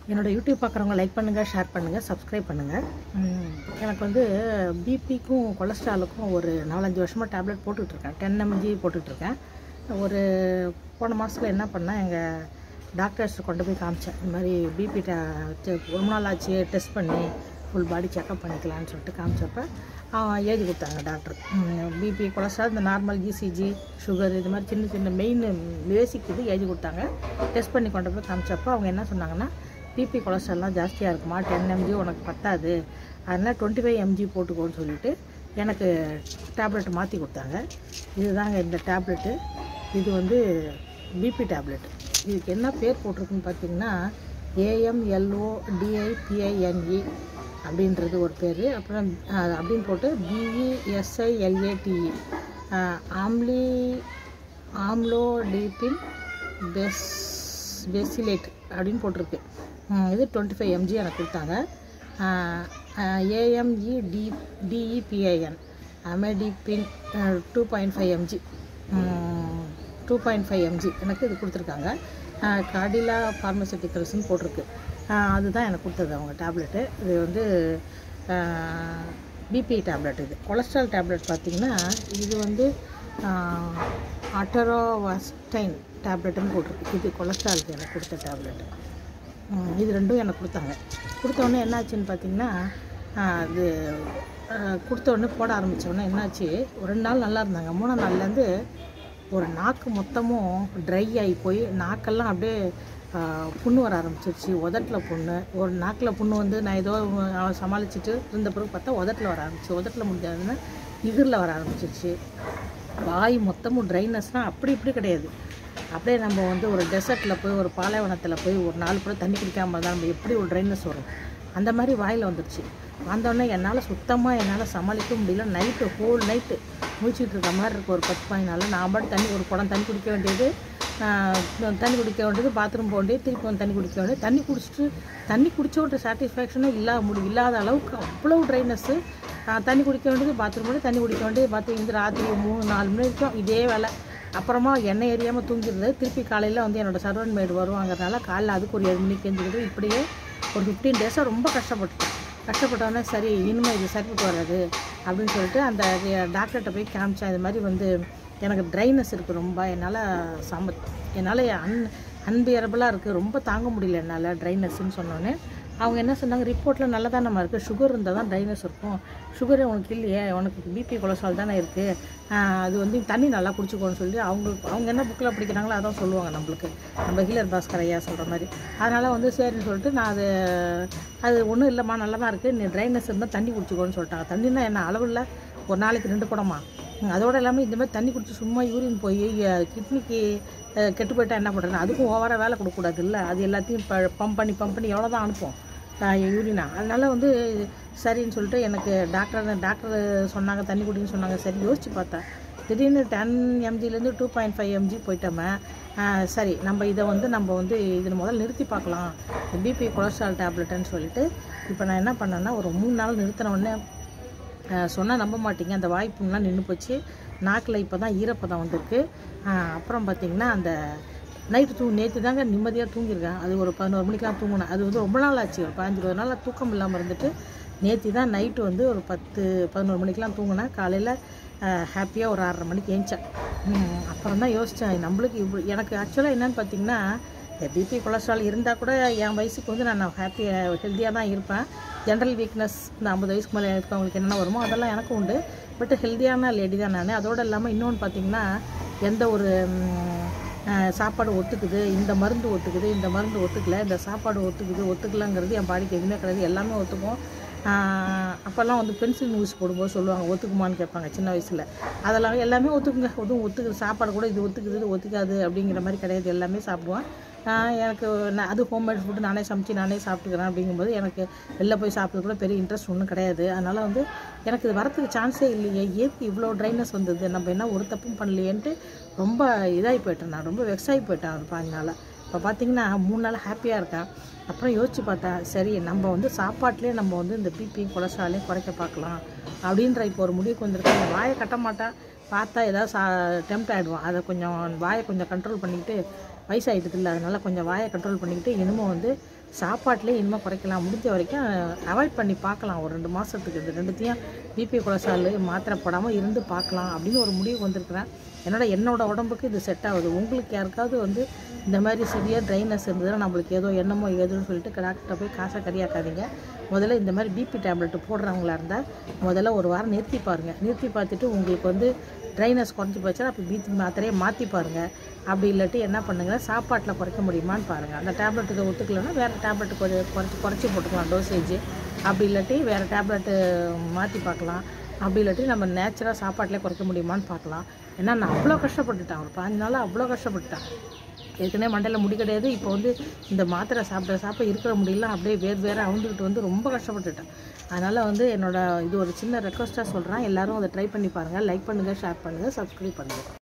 என்னோடய யூடியூப் பார்க்குறவங்க லைக் பண்ணுங்கள் ஷேர் பண்ணுங்கள் சப்ஸ்கிரைப் பண்ணுங்கள் ம், எனக்கு வந்து பிபிக்கும் கொலஸ்ட்ராலுக்கும் ஒரு நாலஞ்சு வருஷமாக டேப்லெட் போட்டுட்ருக்கேன் டென் எம்ஜி போட்டுட்ருக்கேன் ஒரு போன மாதத்தில் என்ன பண்ணேன் எங்கள் டாக்டர்ஸ் கொண்டு போய் காமிச்சேன் இந்த மாதிரி பிபி ரொம்ப நாள் ஆச்சு டெஸ்ட் பண்ணி ஃபுல் பாடி செக்கப் பண்ணிக்கலாம்னு சொல்லிட்டு காமிச்சப்ப அவன் எழுதி கொடுத்தாங்க டாக்டர் பிபி கொலஸ்ட்ரால் இந்த நார்மல் இசிஜி சுகர் இது மாதிரி சின்ன சின்ன மெயின் பேசிக் இது எழுதி கொடுத்தாங்க டெஸ்ட் பண்ணி கொண்டு போய் காமிச்சப்போ அவங்க என்ன சொன்னாங்கன்னா பிபி கொலஸ்ட்ரால்லாம் ஜாஸ்தியாக இருக்குமா டென் எம்ஜி உனக்கு பத்தாது அதனால் டுவெண்ட்டி ஃபைவ் எம்ஜி போட்டுக்கோன்னு சொல்லிட்டு எனக்கு டேப்லெட் மாற்றி கொடுத்தாங்க இதுதாங்க இந்த டேப்லெட்டு இது வந்து பிபி டேப்லெட் இதுக்கு என்ன பேர் போட்டிருக்குன்னு பார்த்தீங்கன்னா ஏஎம்எல்ஓ டிஐபிஐஎன்இ அப்படின்றது ஒரு பேர் அப்புறம் அஹ், அப்படின்னு போட்டு பிஇஎஸ்ஐஎல்ஏடிஇ ஆம்லி ஆம்லோடிபின் பெஸ் பெசிலேட் அப்படின்னு போட்டிருக்கு ம், இது டுவெண்ட்டி ஃபைவ் எம்ஜி எனக்கு கொடுத்தாங்க ஏஎம்இ டி டிஇபிஐஎன் அமெடிபின் two point five mg two point five mg எனக்கு இது கொடுத்துருக்காங்க காடிலா ஃபார்மசூட்டிக்கல்ஸ்னு போட்டிருக்கு ஆஹ் அதுதான் எனக்கு கொடுத்தது அவங்க டேப்லெட்டு இது வந்து பிபி டேப்லெட் இது கொலஸ்ட்ரால் டேப்லெட் பார்த்திங்கன்னா இது வந்து அட்டரோவாஸ்டைன் டேப்லெட்டுன்னு போட்டிருக்கு இது கொலஸ்ட்ராலுக்கு எனக்கு கொடுத்த டேப்லெட்டு ம், இது ரெண்டும் எனக்கு கொடுத்தாங்க கொடுத்த உடனே என்னாச்சுன்னு பார்த்தீங்கன்னா ஆஹ், அது ஆஹ், கொடுத்த உடனே போட ஆரம்பித்த உடனே என்னாச்சு ஒரு ரெண்டு நாள் நல்லா இருந்தாங்க மூணாம் நாள்லேருந்து ஒரு நாக்கு மொத்தமும் ட்ரை ஆகி போய் நாக்கெல்லாம் அப்படியே ஆஹ், புண்ணு வர ஆரம்பிச்சிருச்சு உதட்டில் புண்ணு ஒரு நாக்கில் புண்ணு வந்து நான் ஏதோ அவன் சமாளிச்சுட்டு இருந்த பிறகு பார்த்தா உதட்டில் வர ஆரம்பிச்சு உதட்டில் முடிஞ்சாதுன்னா இகரில் வர ஆரம்பிச்சிருச்சு வாய் மொத்தமும் ட்ரைனஸ்னால் அப்படி இப்படி கிடையாது அப்படியே நம்ம வந்து ஒரு டெசர்ட்டில் போய் ஒரு பாலைவனத்தில் போய் ஒரு நாள் கூட தண்ணி குடிக்காம இருந்தால் நம்ம எப்படி ஒரு ட்ரைனஸ் வரும் அந்த மாதிரி வாயில் வந்துருச்சு வந்தோடனே என்னால் சுத்தமாக என்னால் சமாளிக்க முடியல நைட்டு ஹோல் நைட்டு முடிச்சிட்டு இருக்க மாதிரி இருக்கு ஒரு பத்து பதினால நான் பாட்டு தண்ணி ஒரு குடம் தண்ணி குடிக்க வேண்டியது ஆஹ், தண்ணி குடிக்க வேண்டியது பாத்ரூம் போக வேண்டியது திருப்பி வந்து தண்ணி குடிக்க வேண்டியது தண்ணி குடிச்சிட்டு தண்ணி குடிச்ச ஒரு சாட்டிஸ்ஃபேக்ஷனும் இல்லாத முடி இல்லாத அளவுக்கு அவ்வளோ ட்ரைனஸ்ஸு தண்ணி குடிக்க வேண்டியது பாத்ரூம் போய் தண்ணி குடிக்க வேண்டியது பாத்ரூம் வந்து ராத்திரி மூணு நாலு மணி வரைக்கும் இதே வேலை அப்புறமா எண்ணெய் எரியாமல் தூங்கிருந்தது திருப்பி காலையில் வந்து என்னோடய சர்வன் மேடு வருவாங்கிறதுனால காலைல அதுக்கு ஒரு ஏழு மணிக்கு எழுந்துக்கிட்டு இப்படியே ஒரு ஃபிஃப்டீன் டேஸாக ரொம்ப கஷ்டப்பட்டேன் கஷ்டப்பட்டோன்னே சரி இனிமேல் இது சரிப்பட்டு வராது அப்படின்னு சொல்லிட்டு அந்த டாக்டர்கிட்ட போய் காமிச்சேன் இது மாதிரி வந்து எனக்கு ட்ரைனஸ் இருக்குது ரொம்ப என்னால் சம என்னால் அன் அன்பியரபிளாக இருக்குது ரொம்ப தாங்க முடியல என்னால் ட்ரைனஸ்ன்னு சொன்னோன்னே அவங்க என்ன சொன்னாங்க ரிப்போர்ட்டில் நல்லா தான் நம்ம இருக்குது சுகர் இருந்தால் தான் ட்ரைனஸ் இருக்கும் சுகரே உனக்கு இல்லையே உனக்கு பிபி கொலஸ்ட்ரால் தானே இருக்குது அது வந்து தண்ணி நல்லா குடிச்சுக்கோன்னு சொல்லி அவங்க அவங்க என்ன புக்கில் படிக்கிறாங்களோ அதான் சொல்லுவாங்க நம்மளுக்கு நம்ம ஹீலர் பாஸ்கர் ஐயா சொல்கிற மாதிரி அதனால் வந்து சரின்னு சொல்லிட்டு நான் அது அது ஒன்றும் இல்லைம்மா நல்லா தான் இருக்குது நீ ட்ரைனஸ் இருந்தால் தண்ணி குடிச்சுக்கோன்னு சொல்லிட்டாங்க தண்ணினா என்ன அளவில் ஒரு நாளைக்கு ரெண்டு குடமா ம், அதோட இல்லாமல் இந்த மாதிரி தண்ணி குடிச்சு சும்மா யூரின் போய் கிட்னிக்கு கெட்டு போயிட்டா என்ன பண்ணுறது அதுக்கும் ஓவராக வேலை கொடுக்கக்கூடாது இல்லை அது எல்லாத்தையும் பம்ப் பண்ணி பம்ப் பண்ணி எவ்வளோ தான் அனுப்பும் யூரினா அதனால் வந்து சரின்னு சொல்லிட்டு எனக்கு டாக்டர் டாக்டர் சொன்னாங்க தண்ணி குடின்னு சொன்னாங்க சரி யோசிச்சு பார்த்தேன் திடீர்னு டென் எம்ஜிலேருந்து டூ பாயிண்ட் ஃபைவ் எம்ஜி போயிட்டோமே ஆஹ் சரி நம்ம இதை வந்து நம்ம வந்து இதில் முதல்ல நிறுத்தி பார்க்கலாம் பிபி கொலஸ்ட்ரால் டேப்லெட்டுன்னு சொல்லிட்டு இப்போ நான் என்ன பண்ணேன்னா ஒரு மூணு நாள் நிறுத்தின உடனே சொன்னால் நம்ப மாட்டீங்க அந்த வாய்ப்புலாம் நின்று போச்சு நாக்கில் இப்போ தான் ஈரப்பதம் வந்திருக்கு ஆஹ் அப்புறம் பார்த்திங்கன்னா அந்த நைட்டு தூ நேற்று தாங்க நிம்மதியாக தூங்கியிருக்கேன் அது ஒரு பதினோரு மணிக்கெலாம் தூங்கினேன் அது வந்து ரொம்ப நாள் ஆச்சு ஒரு பதினஞ்சு இருபது நாள் தூக்கம் இல்லாமல் இருந்துட்டு நேற்று தான் நைட்டு வந்து ஒரு பத்து பதினோரு மணிக்கெலாம் தூங்கினேன் காலையில் ஹாப்பியாக ஒரு ஆறரை மணிக்கு ஏஞ்சேன் அப்புறம் தான் யோசித்தேன் நம்மளுக்கு இவ்வளோ எனக்கு ஆக்சுவலாக என்னென்னு பார்த்தீங்கன்னா பிபி கொலஸ்ட்ரால் இருந்தால் கூட என் வயசுக்கு வந்து நான் ஹாப்பியாக ஹெல்த்தியாக தான் இருப்பேன் ஜென்ரல் வீக்னஸ் இந்த ஐம்பது வயசுக்கு மேலே இருக்கவங்களுக்கு என்னென்ன வருமோ அதெல்லாம் எனக்கும் உண்டு பட் ஹெல்த்தியான லேடி தான் நான் அதோடு இல்லாமல் இன்னொன்று பார்த்தீங்கன்னா எந்த ஒரு ம், அஹ், சாப்பாடு ஒத்துக்குது இந்த மருந்து ஒத்துக்குது இந்த மருந்து ஒத்துக்கல இந்த சாப்பாடு ஒத்துக்குது ஒத்துக்கலங்கிறது என் பாடிக்கு எதுவுமே கிடையாது எல்லாமே ஒத்துக்கும் ஆஹ், அப்போல்லாம் வந்து பென்சில் மூவிஸ் போடும்போது சொல்லுவாங்க ஒத்துக்குமான்னு கேட்பாங்க சின்ன வயசில் அதெல்லாம் எல்லாமே ஒத்துக்குங்க எதுவும் ஒத்துக்குது சாப்பாடு கூட இது ஒத்துக்குது இது ஒத்துக்காது அப்படிங்கிற மாதிரி கிடையாது எல்லாமே சாப்பிடுவேன் ஆஹ் எனக்கு நான் அது ஹோம்மேட் ஃபுட்டு நானே சமைச்சு நானே சாப்பிட்டுக்கிறேன் அப்படிங்கும்போது எனக்கு வெளில போய் சாப்பிட்றது கூட பெரிய இன்ட்ரெஸ்ட் ஒன்றும் கிடையாது அதனால் வந்து எனக்கு இது வரத்துக்கு சான்ஸே இல்லையே ஏற்கு இவ்வளோ ட்ரைனஸ் வந்தது நம்ம என்ன ஒரு தப்பும் பண்ணலையேன்ட்டு ரொம்ப இதாகி போயிட்டேன் நான் ரொம்ப வெக்ஸ் ஆகி போயிட்டேன் அது பாஞ்சனால இப்போ பார்த்தீங்கன்னா மூணு நாள் ஹாப்பியாக இருக்கேன் அப்புறம் யோசிச்சு பார்த்தேன் சரி நம்ம வந்து சாப்பாட்டிலே நம்ம வந்து இந்த பிபி கொலஸ்ட்ராலையும் குறைக்க பார்க்கலாம் அப்படின்ற இப்போ ஒரு முடிவுக்கு வந்திருக்கேன் இந்த வாயை கட்ட மாட்டேன் பார்த்தா ஏதாவது சா டெம்ட் ஆகிடுவோம் அதை கொஞ்சம் வாயை கொஞ்சம் கண்ட்ரோல் பண்ணிக்கிட்டு வயசாகிடுது இல்லை அதனால் கொஞ்சம் வாயை கண்ட்ரோல் பண்ணிக்கிட்டு இனிமேல் வந்து சாப்பாட்டிலே இனிமேல் குறைக்கலாம் முடிஞ்ச வரைக்கும் அவாய்ட் பண்ணி பார்க்கலாம் ஒரு ரெண்டு மாதத்துக்கு இது ரெண்டுத்தையும் பிபி கொலஸ்ட்ரால் மாத்திரை போடாமல் இருந்து பார்க்கலாம் அப்படின்னு ஒரு முடிவு வந்திருக்கிறேன் என்னோட என்னோட உடம்புக்கு இது செட் ஆகுது உங்களுக்கு யாருக்காவது வந்து இந்த மாதிரி சிவியர் ட்ரைனஸ் இருந்ததுன்னா நம்மளுக்கு ஏதோ என்னமோ ஏதோன்னு சொல்லிட்டு டாக்டர்கிட்ட போய் காசை கரியாக்காதீங்க முதல்ல இந்த மாதிரி பிபி டேப்லெட் போடுறவங்களா இருந்தால் முதல்ல ஒரு வாரம் நிறுத்தி பாருங்கள் நிறுத்தி பார்த்துட்டு உங்களுக்கு வந்து ட்ரைனஸ் குறைஞ்சி போச்சுன்னா அப்போ பிபி மாத்திரையை மாற்றி பாருங்கள் அப்படி இல்லாட்டி என்ன பண்ணுங்கள் சாப்பாட்டில் குறைக்க முடியுமான்னு பாருங்கள் அந்த டேப்லெட்டுக்கு ஒத்துக்கலைன்னா வேறு டேப்லெட் கொஞ்சம் குறைச்சி குறைச்சி போட்டுக்கலாம் டோசேஜ் அப்படி இல்லாட்டி வேறு டேப்லெட்டு மாற்றி பார்க்கலாம் அப்படி இல்லாட்டி நம்ம நேச்சுராக சாப்பாட்டிலே குறைக்க முடியுமான்னு பார்க்கலாம் ஏன்னா நான் அவ்வளோ கஷ்டப்பட்டுட்டேன் ஒரு பாஞ்சு நாள் அவ்வளோ கஷ்டப்பட்டுட்டேன் ஏற்கனவே மண்டையில் முடி கிடையாது இப்போ வந்து இந்த மாத்திரை சாப்பிட சாப்பிட இருக்கிற முடியல அப்படியே வேறு வேறு அவுந்துக்கிட்டு வந்து ரொம்ப கஷ்டப்பட்டுட்டேன் அதனால் வந்து என்னோட இது ஒரு சின்ன ரெக்வஸ்ட்டாக சொல்கிறேன் எல்லாரும் அதை ட்ரை பண்ணி பாருங்கள் லைக் பண்ணுங்கள் ஷேர் பண்ணுங்கள் சப்ஸ்கிரைப் பண்ணுங்கள்